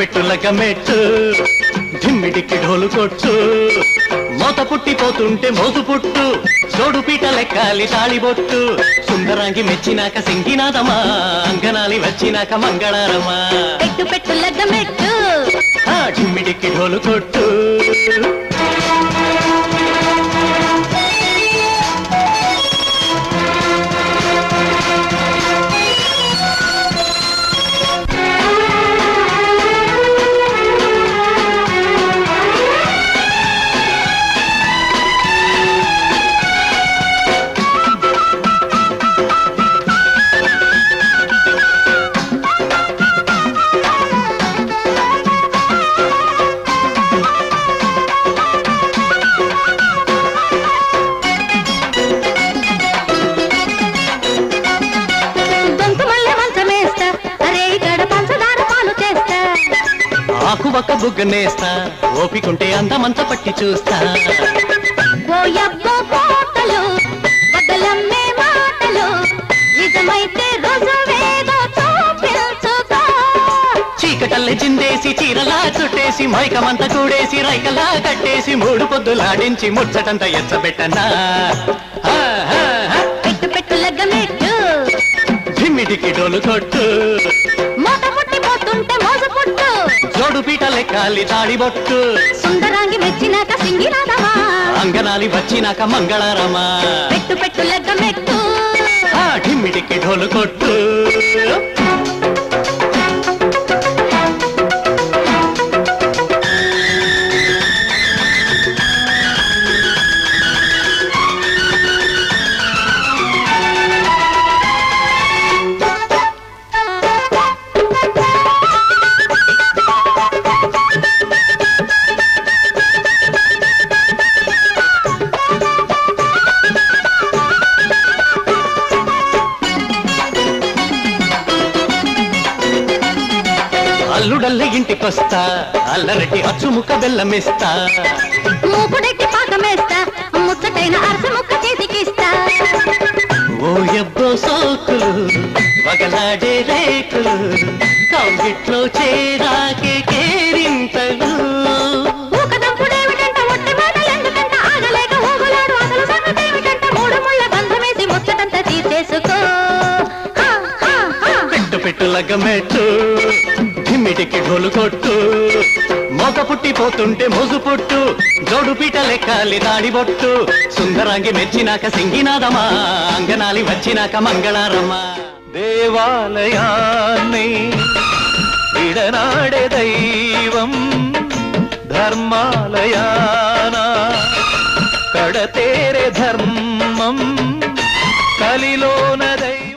పెట్టులక మెట్టు జిమ్మిడికి ఢోలు కొట్టు మోత పుట్టిపోతుంటే మోతు పుట్టు జోడు పీట లెక్కాలి తాళిబొట్టు సుందరాంగి మెచ్చినాక సింగినాదమా అంగనాలి వచ్చినాక మంగళారమా పెట్టు పెట్టు లగ్గ మెట్టు ఆ జిమ్మిడికి ఢోలు కొట్టు దొంతు మల్లె మంచమేస్తా అరే ఇక్కడ పంచదార పాలు చేస్తా ఆకు ఒక్క బుగ్గనేస్తా ఓపికుంటే అందమంత పట్టి చూస్తా ఓ యబ్బో కోటలు వడ్డలమ్మే మాటలు నిజమైతే రోజు వేదో చూపించుకో చీకటల్లె చిందేసి చీరలా చుట్టేసి మైకమంత కూడేసి రైకలా కట్టేసి మూడు పొద్దులాడించి ముచ్చటంత ఎచ్చబెట్టనా ఆ, ఆ, ఆ. పెట్టు పెట్టు లగ్గ మెట్టు జిమ్మిడికి డోలు కొట్టు మూత పుట్టిపోతుంటే మోస పుట్టు జోడు పీట లెక్కాలి తాడిబొట్టు సుందరాంగి మెచ్చినాక సింగినాదమా అంగనాలి వచ్చినాక మంగళారమా పెట్టు పెట్టు లగ్గ మెట్టు ఆ ఢిమ్మిడికి ఢోలు కొట్టు అల్లుడల్లె ఇంటికొస్తా అల్లరెడ్డి అచ్చుముక్క బెల్లమిస్తా మూపుడెట్టి పాకమేస్తా ముచ్చటైన అరస ముక్క చేతికిస్తా ఓ ఎబ్బో సోకులు వగలాడే రేకులు కౌగిట్లో చేరాకే కేరింతలు ఊకదంపుడేమిటంట ఒట్టి మాటలెందుకంట ఆగలేక ఊగులాడు అసలు సంగతేమిటంట మూడు ముళ్ళ బంధమేసి ముచ్చటంతా తీర్చేసుకో హా, హా, హా. పెట్టు పెట్టు లగ్గమెట్టు ధిమ్మిటికి ఢోలు కొట్టు మోక పుట్టిపోతుంటే మోజు పుట్టు జోడు పీట లెక్కాలి దాడిబొట్టు సుందరాంగి మెచ్చినాక సింగినాదమా అంగనాలి వచ్చినాక మంగళారమా దేవాలయాన్ని విడనాడే దైవం ధర్మాలయాన కడతేరే ధర్మం కలిలోన దైవం